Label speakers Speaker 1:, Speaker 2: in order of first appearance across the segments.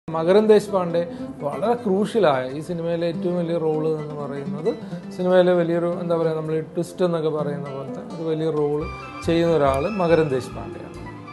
Speaker 1: മകരൻ ദേശ്പാണ്ഡെ വളരെ ക്രൂഷ്യലായ ഈ സിനിമയിലെ ഏറ്റവും വലിയ റോള് എന്ന് പറയുന്നത് സിനിമയിലെ വലിയൊരു എന്താ പറയുക നമ്മൾ ട്വിസ്റ്റ് എന്നൊക്കെ പറയുന്ന പോലത്തെ ഒരു വലിയ റോള് ചെയ്യുന്ന ഒരാൾ മകരൻ ദേശ്പാണ്ഡെയാണ്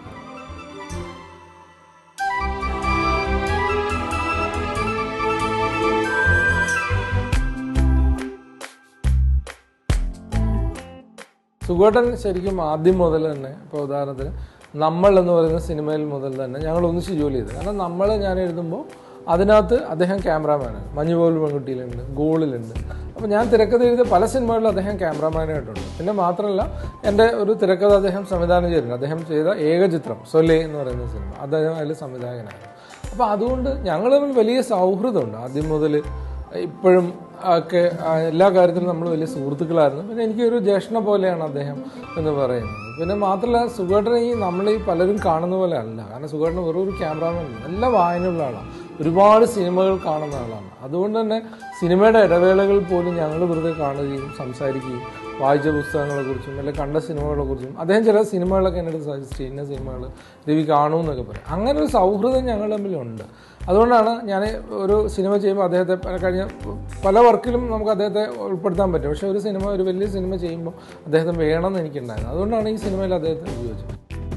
Speaker 1: സുഗോട്ടൻ ശരിക്കും ആദ്യം മുതൽ തന്നെ ഇപ്പോൾ ഉദാഹരണത്തിന് നമ്മൾ എന്ന് പറയുന്ന സിനിമയിൽ മുതൽ തന്നെ ഞങ്ങൾ ഒന്നിച്ച് ജോലി ചെയ്തു കാരണം നമ്മൾ ഞാൻ എഴുതുമ്പോൾ അതിനകത്ത് അദ്ദേഹം ക്യാമറാമാനാണ് മഞ്ഞുപോൽ പെൺകുട്ടിയിലുണ്ട് ഗോളിലുണ്ട് അപ്പോൾ ഞാൻ തിരക്കഥ എഴുതിയ പല സിനിമകളിലും അദ്ദേഹം ക്യാമറാമാനായിട്ടുണ്ട് പിന്നെ മാത്രമല്ല എൻ്റെ ഒരു തിരക്കഥ അദ്ദേഹം സംവിധാനം ചെയ്തിട്ടുണ്ട് അദ്ദേഹം ചെയ്ത ഏകചിത്രം സൊലെ എന്ന് പറയുന്ന സിനിമ അദ്ദേഹം അതിൽ സംവിധായകനായിരുന്നു അപ്പോൾ അതുകൊണ്ട് ഞങ്ങൾ തമ്മിൽ വലിയ സൗഹൃദമുണ്ട് ആദ്യം മുതൽ ഇപ്പോഴും ഒക്കെ ആ, എല്ലാ കാര്യത്തിലും നമ്മൾ വലിയ സുഹൃത്തുക്കളായിരുന്നു പിന്നെ എനിക്കൊരു ജ്യേഷ്ഠനെ പോലെയാണ് അദ്ദേഹം എന്ന് പറയുന്നത് പിന്നെ മാത്രമല്ല സുഖേട്ടനെ ഈ നമ്മൾ ഈ പലരും കാണുന്ന പോലെ അല്ല കാരണം സുഖേട്ടൻ വെറും ഒരു ക്യാമറാമാൻ നല്ല വായനയുള്ള ആളാണ് ഒരുപാട് സിനിമകൾ കാണുന്ന ആളാണ് അതുകൊണ്ട് തന്നെ സിനിമയുടെ ഇടവേളകൾ പോലും ഞങ്ങൾ വെറുതെ കാണുകയും സംസാരിക്കുകയും വായിച്ച പുസ്തകങ്ങളെക്കുറിച്ചും അല്ലെങ്കിൽ കണ്ട സിനിമകളെക്കുറിച്ചും അദ്ദേഹം ചില സിനിമകളൊക്കെ എൻ്റെ അടുത്ത് സജസ്റ്റ് ചെയ്യും ഇന്ന സിനിമകൾ രവി കാണുമെന്നൊക്കെ പറയും അങ്ങനെ ഒരു സൗഹൃദം ഞങ്ങൾ തമ്മിലുണ്ട് അതുകൊണ്ടാണ് ഞാൻ ഒരു സിനിമ ചെയ്യുമ്പോൾ അദ്ദേഹത്തെ പല- കഴിഞ്ഞ പല വർക്കിലും നമുക്ക് അദ്ദേഹത്തെ ഉൾപ്പെടുത്താൻ പറ്റും പക്ഷേ ഒരു സിനിമ ഒരു വലിയ സിനിമ ചെയ്യുമ്പോൾ അദ്ദേഹത്തെ വേണമെന്ന് എനിക്കുണ്ടായിരുന്നു അതുകൊണ്ടാണ് ഈ സിനിമയിൽ അദ്ദേഹത്തെ ഉപയോഗിച്ചത്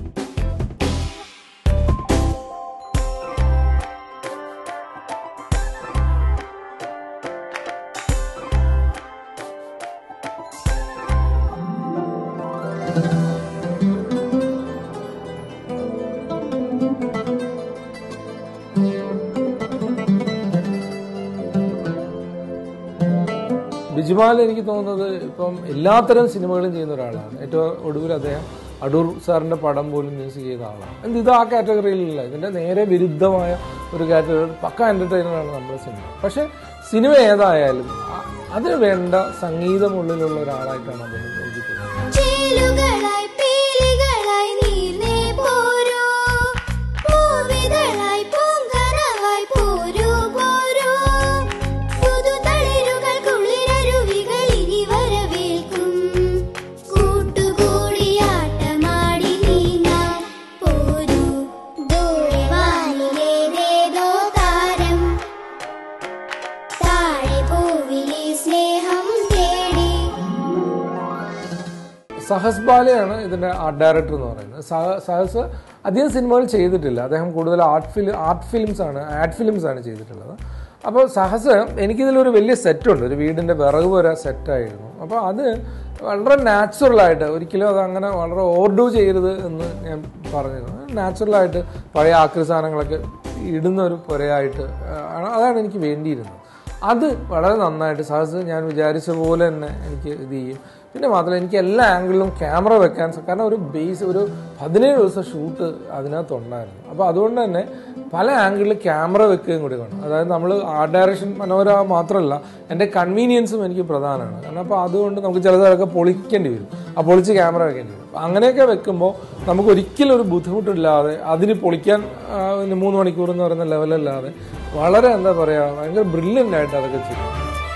Speaker 1: ബിജുമാൽ എനിക്ക് തോന്നുന്നത് ഇപ്പം എല്ലാത്തരം സിനിമകളും ചെയ്യുന്ന ഒരാളാണ് ഏറ്റവും ഒടുവിൽ അദ്ദേഹം അടൂർ സാറിന്റെ പടം പോലും മ്യൂസിക് ചെയ്ത ആളാണ് എന്ത് ഇത് ആ കാറ്റഗറിയിലില്ല ഇതിന്റെ നേരെ വിരുദ്ധമായ ഒരു കാറ്റഗറി പക്ക എന്റർടൈനറാണ് നമ്മുടെ സിനിമ പക്ഷെ സിനിമ ഏതായാലും അ- അതിന് വേണ്ട സംഗീതമുള്ളിലുള്ള ഒരാളായിട്ടാണ് അദ്ദേഹം എനിക്ക് തോന്നുന്നത്
Speaker 2: ചേലുകളായി പീലികളായി നീർന്നേ പോരൂ പൂവിതളായി പൂങ്കനവായി പോരൂ പോരൂ പുതുതളിരുകൾ കുളിരരുവികൾ ഇനി വരവേൽക്കും കൂട്ടുകൂടിയാട്ടമാടി നീങ്ങാൻ പോരൂ ദൂരെ വാനിലേതേതോ താരം താഴെ പൂവിലെ സ്നേഹം തേടി
Speaker 1: സഹസ് ബാലയാണ് ഇതിന്റെ ആർട്ട് ഡയറക്ടർ എന്ന് പറയുന്നത് സഹ- സഹസ് അധികം സിനിമകൾ ചെയ്തിട്ടില്ല അദ്ദേഹം കൂടുതൽ ആർട്ട് ഫിലിം ആർട്ട് ഫിലിംസ് ആണ് ആഡ് ഫിലിംസ് ആണ് ചെയ്തിട്ടുള്ളത് അപ്പോൾ സഹസ് എനിക്കിതിലൊരു വലിയ സെറ്റുണ്ട് ഒരു വീടിന്റെ വിറക് പോര സെറ്റായിരുന്നു അപ്പോൾ അത് വളരെ നാച്ചുറലായിട്ട് ഒരിക്കലും അത് അങ്ങനെ വളരെ ഓവർഡു ചെയ്യരുത് എന്ന് ഞാൻ പറഞ്ഞിരുന്നു നാച്ചുറലായിട്ട് പഴയ ആക്രി സാധനങ്ങളൊക്കെ ഇടുന്ന ഒരു പുരയായിട്ട് ആ, അതാണ് എനിക്ക് വേണ്ടിയിരുന്നത് അത് വളരെ നന്നായിട്ട് സഹസ് ഞാൻ വിചാരിച്ച പോലെ തന്നെ എനിക്ക് ഇത് ചെയ്യും പിന്നെ മാത്രമല്ല എനിക്ക് എല്ലാ ആംഗിളിലും ക്യാമറ വെക്കാൻ സ- കാരണം ഒരു ബേസ് ഒരു പതിനേഴ് ദിവസം ഷൂട്ട് അതിനകത്തുണ്ടായിരുന്നു അപ്പോൾ അതുകൊണ്ട് തന്നെ പല ആംഗിളിൽ ക്യാമറ വെക്കുകയും കൂടി വേണം അതായത് നമ്മൾ ആർട്ട് ഡയറക്ഷൻ മനോഹര മാത്രമല്ല എൻ്റെ കൺവീനിയൻസും എനിക്ക് പ്രധാനമാണ് കാരണം അപ്പോൾ അതുകൊണ്ട് നമുക്ക് ചിലതൊക്കെ പൊളിക്കേണ്ടി വരും ആ പൊളിച്ച് ക്യാമറ വെക്കേണ്ടി വരും അപ്പോൾ അങ്ങനെയൊക്കെ വെക്കുമ്പോൾ നമുക്ക് ഒരിക്കലും ഒരു ബുദ്ധിമുട്ടില്ലാതെ അതിന് പൊളിക്കാൻ ആ, ഒരു മൂന്ന് മണിക്കൂർ എന്ന് പറയുന്ന ലെവലല്ലാതെ വളരെ എന്താ പറയുക ഭയങ്കര ബ്രില്യൻ്റ് ആയിട്ട് അതൊക്കെ ചെയ്യും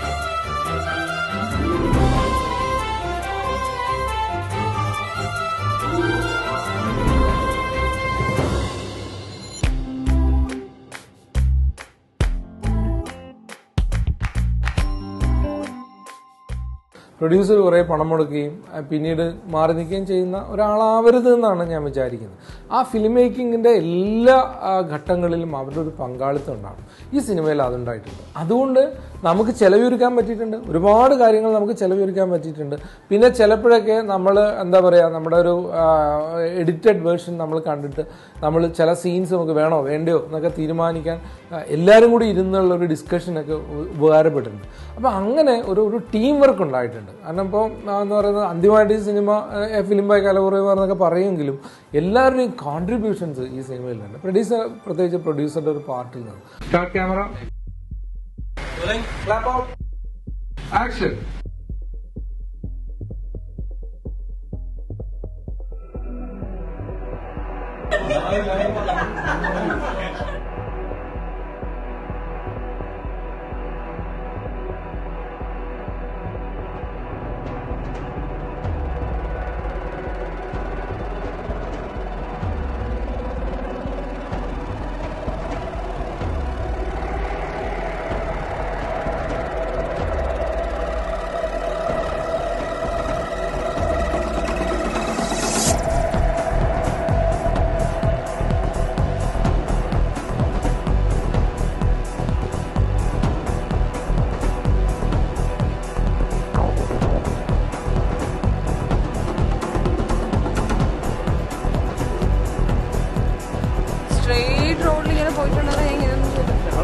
Speaker 1: പ്രൊഡ്യൂസർ കുറേ പണം മുടക്കുകയും അഹ് പിന്നീട് മാറി നിൽക്കുകയും ചെയ്യുന്ന ഒരാളാവരുത് എന്നാണ് ഞാൻ വിചാരിക്കുന്നത് ആ ഫിലിം മേക്കിങ്ങിന്റെ എല്ലാ ആ, ഘട്ടങ്ങളിലും അവരുടെ ഒരു പങ്കാളിത്തം ഉണ്ടാകും ഈ സിനിമയിൽ അതുണ്ടായിട്ടുണ്ട് അതുകൊണ്ട് നമുക്ക് ചെലവൊരുക്കാൻ പറ്റിയിട്ടുണ്ട് ഒരുപാട് കാര്യങ്ങൾ നമുക്ക് ചെലവൊരുക്കാൻ പറ്റിയിട്ടുണ്ട് പിന്നെ ചിലപ്പോഴൊക്കെ നമ്മൾ എന്താ പറയുക നമ്മുടെ ഒരു എഡിറ്റഡ് വേർഷൻ നമ്മൾ കണ്ടിട്ട് നമ്മൾ ചില സീൻസ് നമുക്ക് വേണോ വേണ്ടയോ എന്നൊക്കെ തീരുമാനിക്കാൻ ആ, എല്ലാവരും കൂടി ഇരുന്നുള്ള ഒരു ഡിസ്കഷനൊക്കെ ഉ- ഉപകാരപ്പെട്ടിട്ടുണ്ട് അപ്പോൾ അങ്ങനെ ഒരു ഒരു ടീം വർക്ക് ഉണ്ടായിട്ടുണ്ട് കാരണം ഇപ്പോൾ എന്ന് പറയുന്നത് അന്തിമമായിട്ട് ഈ സിനിമ ഫിലിം ബൈ കലകുറവ് എന്നൊക്കെ പറയുമെങ്കിലും എല്ലാവരുടെയും കോൺട്രിബ്യൂഷൻസ് ഈ സിനിമയിലുണ്ട് പ്രൊഡ്യൂസർ പ്രത്യേകിച്ച് പ്രൊഡ്യൂസറുടെ ഒരു പാർട്ടിൽ നിന്ന് സ്റ്റാർട്ട് ക്യാമറ ആക്ഷൻ
Speaker 3: പോയിട്ടുണ്ടെന്ന് ഞാൻ ഇങ്ങനെയൊന്നും ചെയ്തിട്ടില്ല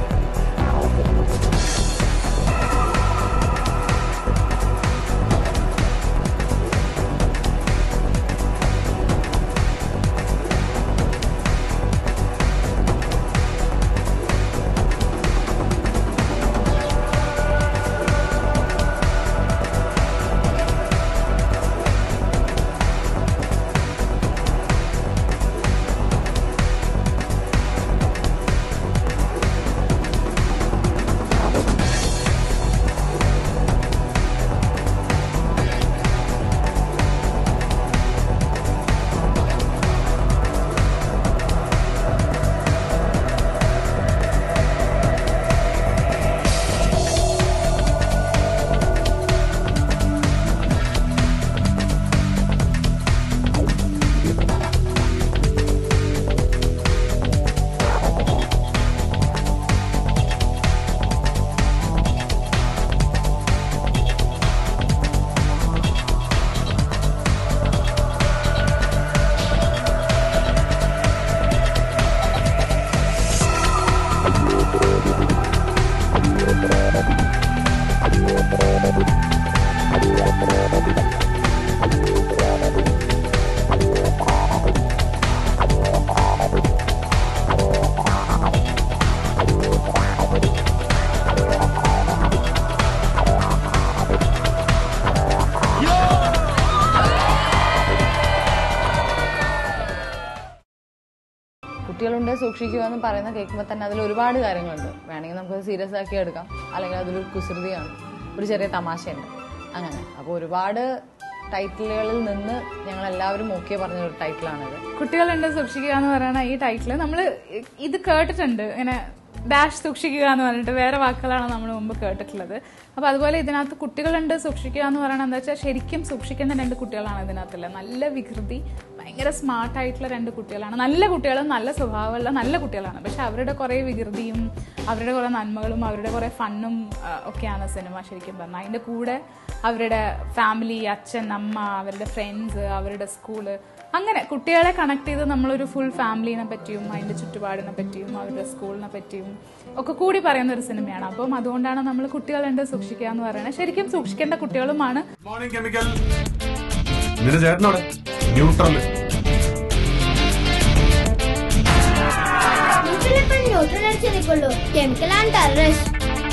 Speaker 3: കുട്ടികളുണ്ട് സൂക്ഷിക്കുക എന്ന് പറയുന്ന കേൾക്കുമ്പോൾ തന്നെ അതിൽ ഒരുപാട് കാര്യങ്ങളുണ്ട് വേണമെങ്കിൽ നമുക്ക് സീരിയസ് ആക്കി എടുക്കാം അല്ലെങ്കിൽ അതിലൊരു കുസൃതിയാണ് ഒരു ചെറിയ തമാശയുണ്ട് അങ്ങനെ അപ്പോൾ ഒരുപാട് ടൈറ്റിലുകളിൽ നിന്ന് ഞങ്ങൾ എല്ലാവരും ഓക്കെ പറഞ്ഞ ഒരു ടൈറ്റിലാണിത്
Speaker 4: കുട്ടികളുണ്ട് സൂക്ഷിക്കുക എന്ന് പറയുന്ന ഈ ടൈറ്റിൽ നമ്മൾ ഇത് കേട്ടിട്ടുണ്ട് ഇങ്ങനെ ഡാഷ് സൂക്ഷിക്കുക എന്ന് പറഞ്ഞിട്ട് വേറെ വാക്കുകളാണ് നമ്മൾ മുമ്പ് കേട്ടിട്ടുള്ളത് അപ്പോൾ അതുപോലെ ഇതിനകത്ത് കുട്ടികളുണ്ട് സൂക്ഷിക്കുക എന്ന് പറയുന്നത് എന്താ വെച്ചാൽ ശരിക്കും സൂക്ഷിക്കേണ്ട രണ്ട് കുട്ടികളാണ് ഇതിനകത്തുള്ളത് നല്ല വികൃതി ഭയങ്കര സ്മാർട്ട് ആയിട്ടുള്ള രണ്ട് കുട്ടികളാണ് നല്ല കുട്ടികളും നല്ല സ്വഭാവമുള്ള നല്ല കുട്ടികളാണ് പക്ഷെ അവരുടെ കുറേ വികൃതിയും അവരുടെ കുറേ നന്മകളും അവരുടെ കുറേ ഫണ്ണും ആ, ഒക്കെയാണ് സിനിമ ശരിക്കും പറഞ്ഞാൽ അതിൻ്റെ കൂടെ അവരുടെ ഫാമിലി അച്ഛൻ അമ്മ അവരുടെ ഫ്രണ്ട്സ് അവരുടെ സ്കൂള് അങ്ങനെ കുട്ടികളെ കണക്ട് ചെയ്ത് നമ്മളൊരു ഫുൾ ഫാമിലിനെ പറ്റിയും അതിൻ്റെ ചുറ്റുപാടിനെ പറ്റിയും അവരുടെ സ്കൂളിനെ പറ്റിയും ഒക്കെ കൂടി പറയുന്ന ഒരു സിനിമയാണ് അപ്പം അതുകൊണ്ടാണ് നമ്മൾ കുട്ടികളുണ്ട് സൂക്ഷിക്കുക എന്ന് പറയുന്നത് ശരിക്കും സൂക്ഷിക്കേണ്ട കുട്ടികളുമാണ്
Speaker 5: മോർണിംഗ് കെമിക്കൽ നിന്റെ ചേട്ടനോടെ ന്യൂട്രൽ
Speaker 2: ന്യൂട്രൽ എപ്പോഴും ന്യൂട്രൽ അടിച്ച് നിൽക്കുള്ളൂ കെമിക്കൽ ആൻഡ് ടെററിസ്റ്റ്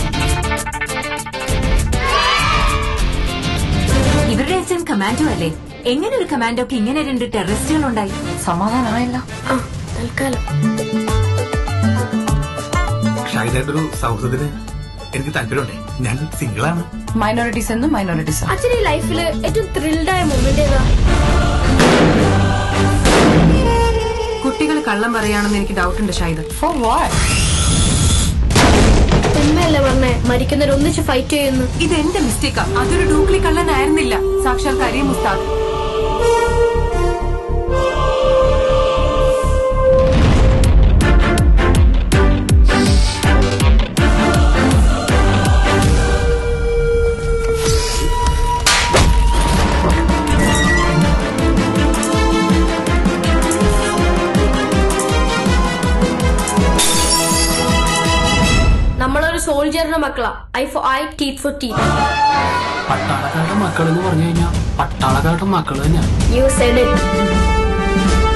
Speaker 6: ഇവരുടെ അച്ഛൻ കമാൻഡോ അല്ലേ എങ്ങനെ ഒരു കമാൻഡോക്ക് ഇങ്ങനെ രണ്ട് ടെററിസ്റ്റുകൾ ഉണ്ടായി
Speaker 3: സമാധാനമായില്ല
Speaker 5: ഷാഹിദായിട്ടൊരു സൗഹൃദത്തിന് എനിക്ക് താല്പര്യമുണ്ടേ ഞാൻ സിംഗിളാണ്
Speaker 3: മൈനോറിറ്റീസ് എന്നും മൈനോറിറ്റീസ്
Speaker 2: അച്ഛൻ ഈ ലൈഫിൽ ഏറ്റവും ത്രിൽഡ് ആയ മൊമെന്റ് ഏതാ
Speaker 6: കുട്ടികൾ കള്ളം പറയാണെന്ന് എനിക്ക് ഡൗട്ട് ഉണ്ട് ഷാഹിദ്
Speaker 3: ഫോർ വാട്ട്
Speaker 2: ഉമ്മയല്ലേ പറഞ്ഞേ മരിക്കുന്നവർ ഒന്നിച്ച് ഫൈറ്റ് ചെയ്യുന്നു
Speaker 6: ഇത് എന്റെ മിസ്റ്റേക്കാ അതൊരു ഡൂക്ലി കള്ളനായിരുന്നില്ല സാക്ഷാൽ കരീം ഉസ്താദ്
Speaker 2: നമ്മളൊരു സോൾജറിന്റെ മക്കളാ eye for eye teeth for teeth
Speaker 7: പട്ടാളക്കാരുടെ മക്കൾ എന്ന് പറഞ്ഞു കഴിഞ്ഞാൽ പട്ടാളക്കാരുടെ മക്കൾ തന്നെയാണ്
Speaker 2: യു സെഡ് ഇറ്റ്